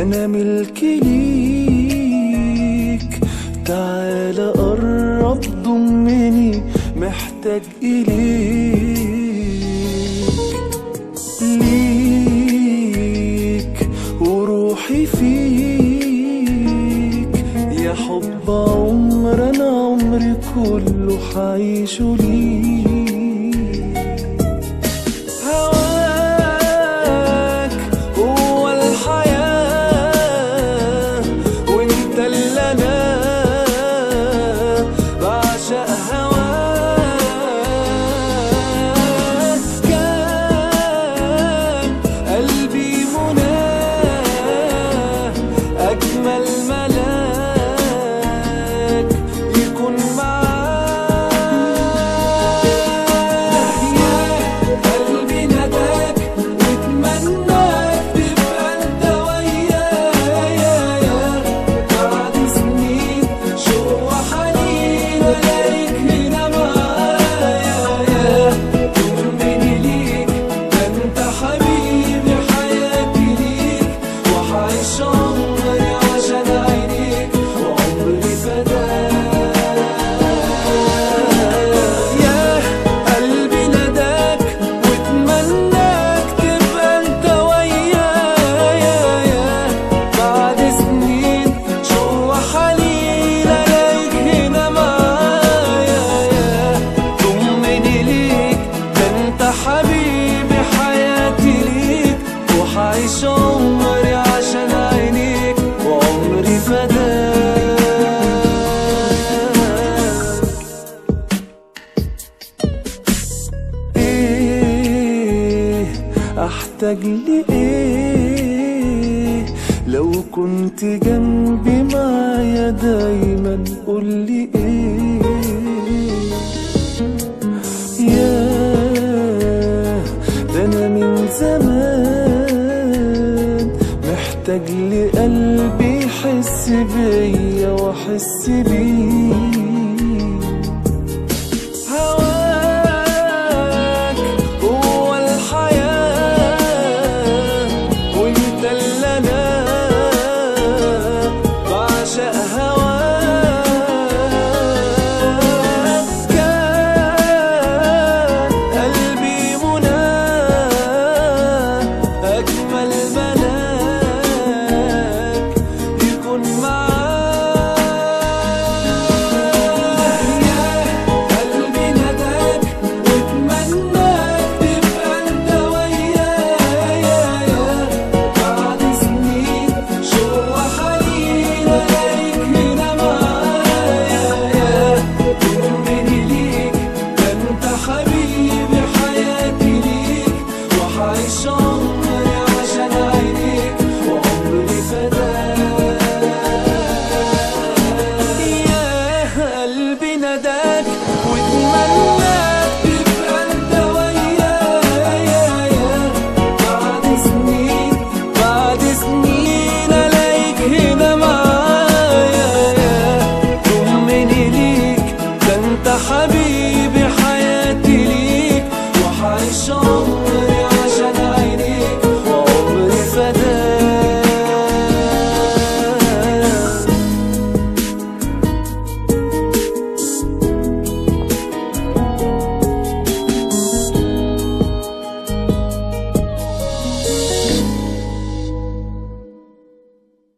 أنا ملك ليك تعال قرب ضمني محتاج إليك ليك وروحي فيك يا حب عمر أنا عمري كله حعيشه ليك هواك هو الحياة وانت اللي انا بعشق هواك كان قلبي مناه أجمل ملاك يكون معاك يا قلبي نداك واتمناك تبقى انت ويايا بعد سنين شوق وحنين الاقيك هنا معايا طمني ليك ده انت حبيبي حياتي ليك وحعيش عمري عشان عينيك وعمري فداك يا قلبي نداك واتمناك تبقى انت ويايا بعد سنين شوق وحنين الاقيك هنا معايا طمني ليك ده انت حبيبي حياتي ليك وحعيش عمري عشان عينيك وعمري فداك ايه احتاج لايه لو كنت جنبي معايا دايما قولي ايه يا ده انا من زمان محتاج لقلبي يحس بيا واحس بيه هواك هو الحياة وانت اللي انا بعشق هواك كان قلبي مناه أجمل مناه